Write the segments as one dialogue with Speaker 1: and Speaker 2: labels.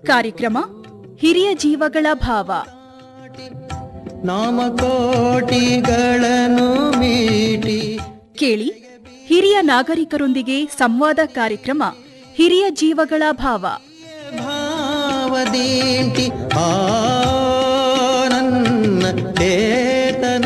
Speaker 1: ಕಾರ್ಯಕ್ರಮ ಹಿರಿಯ ಜೀವಗಳ ಭಾವ
Speaker 2: ನಾಮಕೋಟಿಗಳನ್ನು ಮೀಟಿ
Speaker 1: ಕೇಳಿ ಹಿರಿಯ ನಾಗರಿಕರೊಂದಿಗೆ ಸಂವಾದ ಕಾರ್ಯಕ್ರಮ ಹಿರಿಯ ಜೀವಗಳ ಭಾವ
Speaker 2: ಭಾವದೀಂಟಿ ಆ ನನ್ನ ಚೇತನ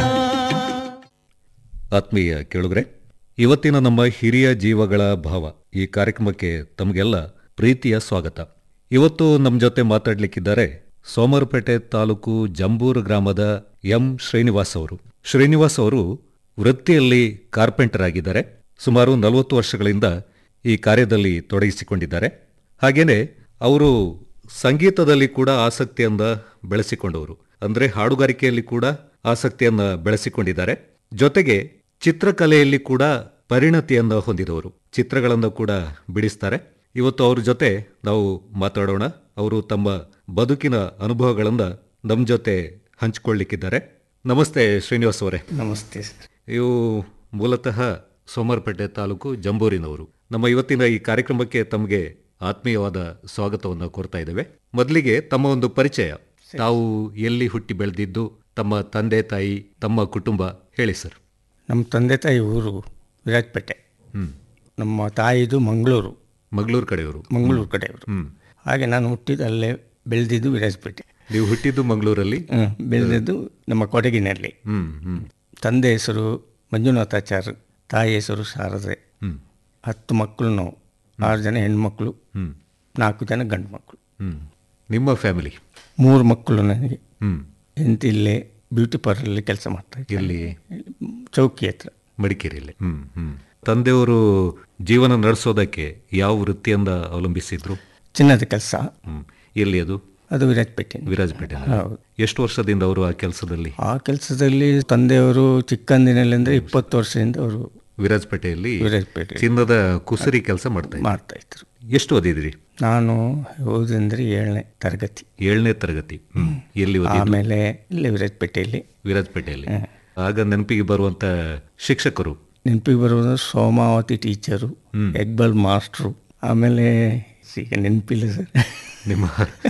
Speaker 3: ಆತ್ಮೀಯ ಕೇಳುಗರೆ ಇವತ್ತಿನ ನಮ್ಮ ಹಿರಿಯ ಜೀವಗಳ ಭಾವ ಈ ಕಾರ್ಯಕ್ರಮಕ್ಕೆ ತಮಗೆಲ್ಲ ಪ್ರೀತಿಯ ಸ್ವಾಗತ ಇವತ್ತು ನಮ್ಮ ಜೊತೆ ಮಾತಾಡ್ಲಿಕ್ಕಿದ್ದಾರೆ ಸೋಮರಪೇಟೆ ತಾಲೂಕು ಜಂಬೂರು ಗ್ರಾಮದ ಎಂ ಶ್ರೀನಿವಾಸ್ ಅವರು ಶ್ರೀನಿವಾಸ್ ಅವರು ವೃತ್ತಿಯಲ್ಲಿ ಕಾರ್ಪೆಂಟರ್ ಆಗಿದ್ದಾರೆ ಸುಮಾರು ನಲವತ್ತು ವರ್ಷಗಳಿಂದ ಈ ಕಾರ್ಯದಲ್ಲಿ ತೊಡಗಿಸಿಕೊಂಡಿದ್ದಾರೆ ಹಾಗೇನೆ ಅವರು ಸಂಗೀತದಲ್ಲಿ ಕೂಡ ಆಸಕ್ತಿಯನ್ನ ಬೆಳೆಸಿಕೊಂಡವರು ಅಂದ್ರೆ ಹಾಡುಗಾರಿಕೆಯಲ್ಲಿ ಕೂಡ ಆಸಕ್ತಿಯನ್ನ ಬೆಳೆಸಿಕೊಂಡಿದ್ದಾರೆ ಜೊತೆಗೆ ಚಿತ್ರಕಲೆಯಲ್ಲಿ ಕೂಡ ಪರಿಣತಿಯನ್ನ ಹೊಂದಿದವರು ಚಿತ್ರಗಳನ್ನು ಕೂಡ ಬಿಡಿಸ್ತಾರೆ ಇವತ್ತು ಅವ್ರ ಜೊತೆ ನಾವು ಮಾತಾಡೋಣ ಅವರು ತಮ್ಮ ಬದುಕಿನ ಅನುಭವಗಳನ್ನ ನಮ್ಮ ಜೊತೆ ಹಂಚಿಕೊಳ್ಳಿಕ್ಕಿದ್ದಾರೆ ನಮಸ್ತೆ ಶ್ರೀನಿವಾಸ್ ಅವರೇ
Speaker 4: ನಮಸ್ತೆ ಸರ್
Speaker 3: ಇವು ಮೂಲತಃ ಸೋಮವಾರಪೇಟೆ ತಾಲೂಕು ಜಂಬೂರಿನವರು ನಮ್ಮ ಇವತ್ತಿನ ಈ ಕಾರ್ಯಕ್ರಮಕ್ಕೆ ತಮಗೆ ಆತ್ಮೀಯವಾದ ಸ್ವಾಗತವನ್ನು ಕೋರ್ತಾ ಇದ್ದೇವೆ ಮೊದಲಿಗೆ ತಮ್ಮ ಒಂದು ಪರಿಚಯ ತಾವು ಎಲ್ಲಿ ಹುಟ್ಟಿ ಬೆಳೆದಿದ್ದು ತಮ್ಮ ತಂದೆ ತಾಯಿ ತಮ್ಮ ಕುಟುಂಬ ಹೇಳಿ ಸರ್
Speaker 4: ನಮ್ಮ ತಂದೆ ತಾಯಿ ಊರು ವಿರಾಜಪೇಟೆ
Speaker 3: ಹ್ಮ್
Speaker 4: ನಮ್ಮ ತಾಯಿದು ಮಂಗಳೂರು
Speaker 3: ಮಗಳೂರು ಕಡೆಯವರು
Speaker 4: ಮಂಗಳೂರು ಕಡೆಯವರು
Speaker 3: ಹ್ಮ್
Speaker 4: ಹಾಗೆ ನಾನು ಹುಟ್ಟಿದ್ದು ಅಲ್ಲೇ ಬೆಳೆದಿದ್ದು ವಿರಾಜಪೇಟೆ
Speaker 3: ನೀವು ಹುಟ್ಟಿದ್ದು ಮಂಗಳೂರಲ್ಲಿ
Speaker 4: ಹ್ಮ್, ಬೆಳೆದಿದ್ದು ನಮ್ಮ ಕೊಡಗಿನಲ್ಲಿ
Speaker 3: ಹ್ಮ್ ಹ್ಮ್
Speaker 4: ತಂದೆ ಹೆಸರು ಮಂಜುನಾಥಾಚಾರ್ ತಾಯಿ ಹೆಸರು ಶಾರದೆ
Speaker 3: ಹ್ಮ್
Speaker 4: ಹತ್ತು ಮಕ್ಕಳು ನಾವು ಆರು ಜನ ಹೆಣ್ಮಕ್ಳು
Speaker 3: ಹ್ಮ್
Speaker 4: ನಾಲ್ಕು ಜನ ಗಂಡು ಮಕ್ಕಳು
Speaker 3: ಹ್ಮ್ ನಿಮ್ಮ ಫ್ಯಾಮಿಲಿ
Speaker 4: ಮೂರು ಮಕ್ಕಳು ನನಗೆ
Speaker 3: ಹ್ಮ್
Speaker 4: ಎಂತ ಇಲ್ಲೇ ಬ್ಯೂಟಿ ಪಾರ್ಲರಲ್ಲಿ ಕೆಲಸ ಮಾಡ್ತಾ ಇದ್ದೆ
Speaker 3: ಎಲ್ಲಿ
Speaker 4: ಚೌಕಿ ಹತ್ರ
Speaker 3: ಮಡಿಕೇರಿಯಲ್ಲಿ ಹ್ಮ್ ಹ್ಮ್ ತಂದೆಯವರು ಜೀವನ ನಡೆಸೋದಕ್ಕೆ ಯಾವ ವೃತ್ತಿಯಿಂದ ಅವಲಂಬಿಸಿದ್ರು
Speaker 4: ಚಿನ್ನದ ಕೆಲಸ
Speaker 3: ಹ್ಮ್ ಎಲ್ಲಿ ಅದು
Speaker 4: ಅದು ವಿರಾಜಪೇಟೆ
Speaker 3: ವಿರಾಜಪೇಟೆ
Speaker 4: ಹೌದು
Speaker 3: ಎಷ್ಟು ವರ್ಷದಿಂದ ಅವರು ಆ ಕೆಲಸದಲ್ಲಿ
Speaker 4: ಆ ಕೆಲಸದಲ್ಲಿ ತಂದೆಯವರು ಚಿಕ್ಕಂದಿನಲ್ಲಿ ಅಂದರೆ ಇಪ್ಪತ್ತು ವರ್ಷದಿಂದ ಅವರು
Speaker 3: ವಿರಾಜಪೇಟೆಯಲ್ಲಿ
Speaker 4: ವಿರಾಜಪೇಟೆ
Speaker 3: ಚಿನ್ನದ ಕುಸರಿ ಕೆಲಸ ಮಾಡ್ತಾ ಇದ್ರು
Speaker 4: ಮಾಡ್ತಾ ಇದ್ರು
Speaker 3: ಎಷ್ಟು ಓದಿದ್ರಿ
Speaker 4: ನಾನು ಓದಂದ್ರೆ ಏಳನೇ ತರಗತಿ
Speaker 3: ಏಳನೇ ತರಗತಿ ಹ್ಮ್ ಎಲ್ಲಿ ಓದಿ
Speaker 4: ಆಮೇಲೆ ಇಲ್ಲೇ ವಿರಾಜಪೇಟೆಯಲ್ಲಿ
Speaker 3: ವಿರಾಜಪೇಟೆಯಲ್ಲಿ ಆಗ ನೆನಪಿಗೆ ಬರುವಂತ ಶಿಕ್ಷಕರು
Speaker 4: ನೆನಪಿಗೆ ಬರುವುದು ಸೋಮಾವತಿ ಟೀಚರು ಎಕ್ಬಲ್ ಮಾಸ್ಟ್ರು ಆಮೇಲೆ ಈಗ ನೆನಪಿಲ್ಲ ಸರ್
Speaker 3: ನಿಮ್ಮ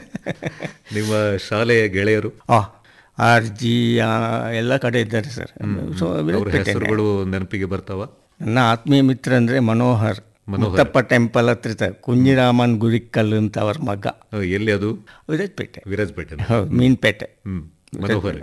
Speaker 3: ನಿಮ್ಮ ಶಾಲೆಯ ಗೆಳೆಯರು
Speaker 4: ಆ ಆರ್ ಜಿ ಆ, ಎಲ್ಲ ಕಡೆ ಇದ್ದಾರೆ ಸರ್ ಸೊ
Speaker 3: ಅವರ
Speaker 4: ವಿರಾಜಪೇಟೆ
Speaker 3: ಹೆಸರುಗಳು ನೆನಪಿಗೆ ಬರ್ತಾವ
Speaker 4: ನನ್ನ ಆತ್ಮೀಯ ಮಿತ್ರ ಅಂದರೆ ಮನೋಹರ್ ಮುತ್ತಪ್ಪ ಟೆಂಪಲ್ ಹತ್ರ ಇದ್ದಾರೆ. ಕುಂಜಿರಾಮನ್ ಗುರಿಕಲ್ ಅಂತ ಅವ್ರ ಮಗ
Speaker 3: ಆ, ಎಲ್ಲಿ ಅದು
Speaker 4: ವಿರಾಜಪೇಟೆ
Speaker 3: ವಿರಾಜಪೇಟೆ
Speaker 4: ಹೌದು ಮೀನ್ಪೇಟೆ
Speaker 3: ಹ್ಮ್ ಮನೋಹರ್